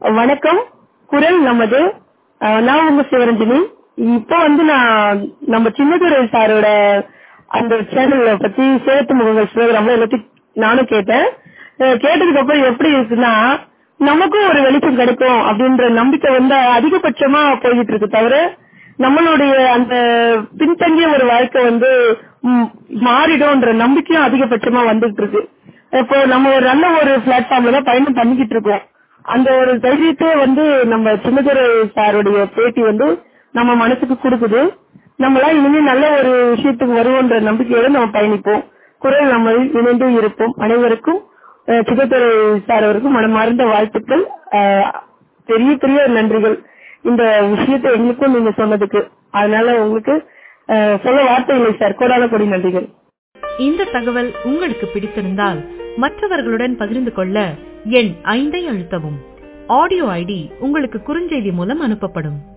வணக்கம் குரல் நமது அஹ், நான் உங்க சிவரஞ்சனி இப்போ வந்து நான் நம்ம சின்னதுரை சாரோட அந்த சேனல்ல பத்தி சேத்து முகங்கள் சிவகிராமல எல்லாத்தையும் நானும் கேட்டேன் அஹ், கேட்டதுக்கு அப்புறம் எப்படி இருக்குன்னா நமக்கும் ஒரு வெளிச்சம் கிடைக்கும் அப்படின்ற நம்பிக்கை வந்து அதிகபட்சமா போய்கிட்டு இருக்கு தவிர நம்மளுடைய அந்த பின்தங்கிய ஒரு வாழ்க்கை வந்து ம், மாறிடும்ன்ற நம்பிக்கையும் அதிகபட்சமா வந்துட்டு இருக்கு இப்போ நம்ம ஒரு நல்ல ஒரு பிளாட்ஃபார்ம்ல தான் பயணம் பண்ணிக்கிட்டு இருக்கோம் அந்த ஒரு தைரியத்தை வந்து நம்ம சின்னதுரை சாருடைய பேட்டி வந்து நம்ம மனசுக்கு கொடுக்குது நம்மளாம் இனிமே நல்ல ஒரு விஷயத்துக்கு வருவோன்ற நம்பிக்கையோட நம்ம பயணிப்போம் குரல் நம்ம இணைந்து இருப்போம் அனைவருக்கும் அஹ், சின்னதுரை சார் அவருக்கும் மனமார்ந்த வாழ்த்துக்கள் அஹ், பெரிய பெரிய நன்றிகள் இந்த விஷயத்தை எங்களுக்கும் நீங்க சொன்னதுக்கு அதனால உங்களுக்கு அஹ், சொல்ல வார்த்தை இல்லை சார் கோடான கொடி நன்றிகள் இந்த தகவல் உங்களுக்கு பிடித்திருந்தால் மற்றவர்களுடன் பகிர்ந்து கொள்ள எண் ஐந்தை அழுத்தவும் ஆடியோ ஐடி உங்களுக்கு குறுஞ்செய்தி மூலம் அனுப்பப்படும்